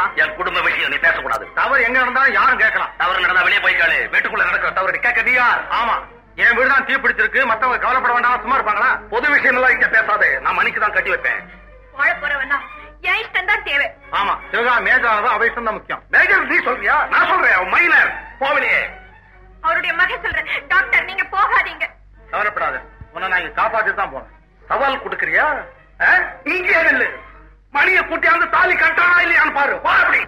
என் குடும்ப விஷயம் நீ பேசக்கூடாது தவறு எங்க நடந்தாலும் யாரும் கேட்கலாம் தவறு நடந்தா வெளியே போய் கேளு வீட்டுக்குள்ள நடக்கிற தவறு கேட்க நீ யார் ஆமா என் வீடு தான் தீ பிடிச்சிருக்கு மத்தவங்க கவலைப்பட வேண்டாம் சும்மா இருப்பாங்களா பொது விஷயம் எல்லாம் இங்க பேசாதே நான் மணிக்கு தான் கட்டி வைப்பேன் வாழ போறவனா என் இஷ்டம் தான் தேவை ஆமா சிவகா மேஜானதான் அவ இஷ்டம் தான் முக்கியம் மேஜர் நீ சொல்றியா நான் சொல்றேன் மைனர் போவினியே அவருடைய மகன் சொல்றேன் டாக்டர் நீங்க போகாதீங்க கவலைப்படாத உன்னை நான் இங்க காப்பாத்திட்டு தான் போறேன் சவால் கொடுக்கறியா ஆ? இங்கே நில்லு மணியை கூட்டியாந்து தாலி கட்டானா இல்லையான்னு பாரு வா அப்படி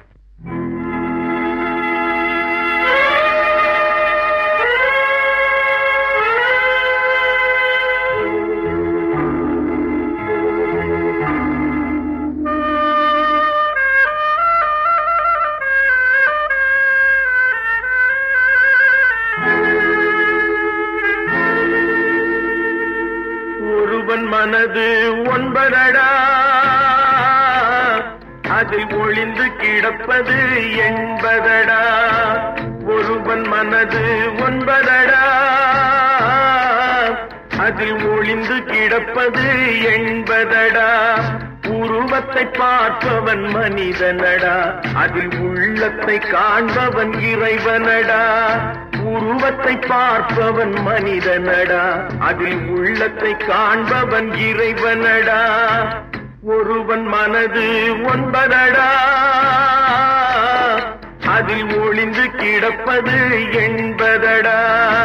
ஒருவன் மனது ஒன்பதடா அதில் ஒளிந்து கிடப்பது என்பதடா ஒருவன் மனது ஒன்பதடா அதில் ஒளிந்து கிடப்பது என்பதடா உருவத்தை பார்ப்பவன் மனிதனடா அதில் உள்ளத்தை காண்பவன் இறைவனடா உருவத்தை பார்ப்பவன் மனிதனடா அதில் உள்ளத்தை காண்பவன் இறைவனடா ஒருவன் மனது ஒன்பதடா அதில் ஒளிந்து கிடப்பது என்பதடா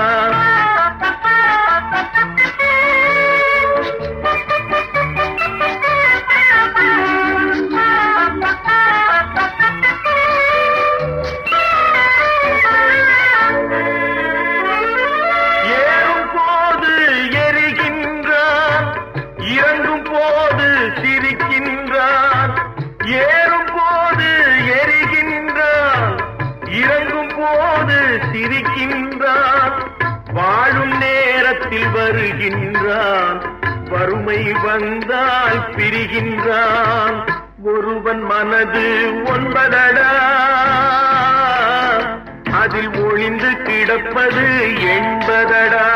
ஏறும் போது எரிகின்றான் இறங்கும் போது சிரிக்கின்றான் ஏறும் போது எரிகின்றான் இறங்கும் போது சிரிக்கின்றான் வாழும் நேரத்தில் வருகின்றான் வறுமை வந்தால் பிரிகின்றான் ஒருவன் மனது ஒன்பதடா அதில் ஒளிந்து கிடப்பது என்பதடா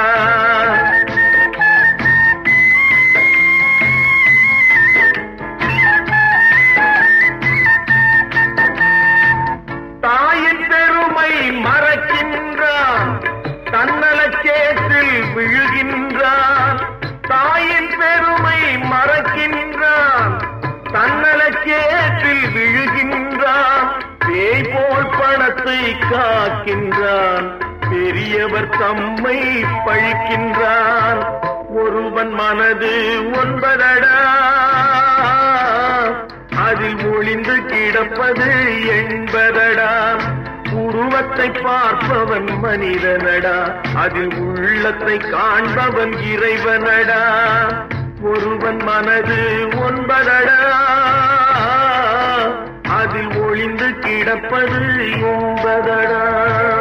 தாயின் பெருமை மறக்கின்றான் தன்னலச்சேற்றில் விழுகின்றான் தாயின் பெருமை மறக்கின்றான் தன்னலச்சேற்றில் விழுகின்றான் பேய் போல் பணத்தை காக்கின்றான் பெரியவர் தம்மை பழிக்கின்றான் ஒருவன் மனது ஒன்பதடா அதில் ஒளிந்து கிடப்பது என்பதடா உருவத்தை பார்ப்பவன் மனிதனடா அதில் உள்ளத்தை காண்பவன் இறைவனடா ஒருவன் மனது ஒன்பதடா அதில் ஒளிந்து கிடப்பது என்பதடா